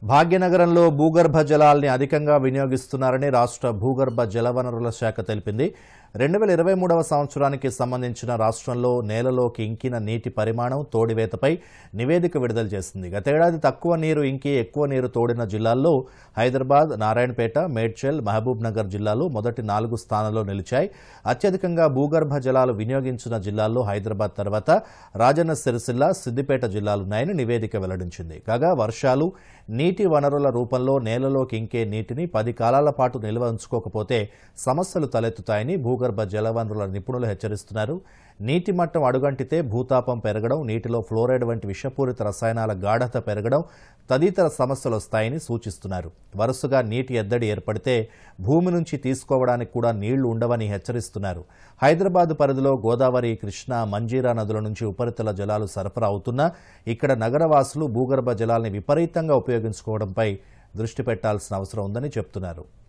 భాగ్యనగరంలో భూగర్భ జలాల్ని అధికంగా వినియోగిస్తున్నారని రాష్ట్ర భూగర్భ జలవనరుల శాఖ తెలిపింది రెండు వేల ఇరవై మూడవ సంవత్సరానికి సంబంధించిన రాష్ట్రంలో నేలలోకి ఇంకిన నీటి పరిమాణం తోడివేతపై నివేదిక విడుదల చేసింది గతేడాది తక్కువ నీరు ఇంకి ఎక్కువ నీరు తోడిన జిల్లాల్లో హైదరాబాద్ నారాయణపేట మేడ్చల్ మహబూబ్ నగర్ జిల్లాలు మొదటి నాలుగు స్థానాల్లో నిలిచాయి అత్యధికంగా భూగర్భ జలాలు వినియోగించిన జిల్లాల్లో హైదరాబాద్ తర్వాత రాజన్న సిరిసిల్ల సిద్దిపేట జిల్లాలున్నాయని నివేదిక వెల్లడించింది కాగా వర్షాలు నీటి వనరుల రూపంలో నేలలోకి ఇంకే నీటిని పది కాలాల పాటు నిల్వ ఉంచుకోకపోతే సమస్యలు తలెత్తుతాయని భూగర్భ జలవనరుల నిపుణులు హెచ్చరిస్తున్నారు నీటి మట్టం అడుగంటితే భూతాపం పెరగడం నీటిలో ఫ్లోరైడ్ వంటి విషపూరిత రసాయనాల గాఢత పెరగడం తదితర సమస్యలు వస్తాయని సూచిస్తున్నారు వరుసగా నీటి ఎద్దడి ఏర్పడితే భూమి నుంచి తీసుకోవడానికి కూడా నీళ్లు ఉండవని హెచ్చరిస్తున్నారు హైదరాబాద్ పరిధిలో గోదావరి కృష్ణా మంజీరా నదుల నుంచి ఉపరితల జలాలు సరఫరా అవుతున్నా ఇక్కడ నగరవాసులు భూగర్భ జలాల్ని విపరీతంగా ఉపయోగించుకోవడంపై దృష్టి పెట్టాల్సిన అవసరం ఉందని చెప్తున్నారు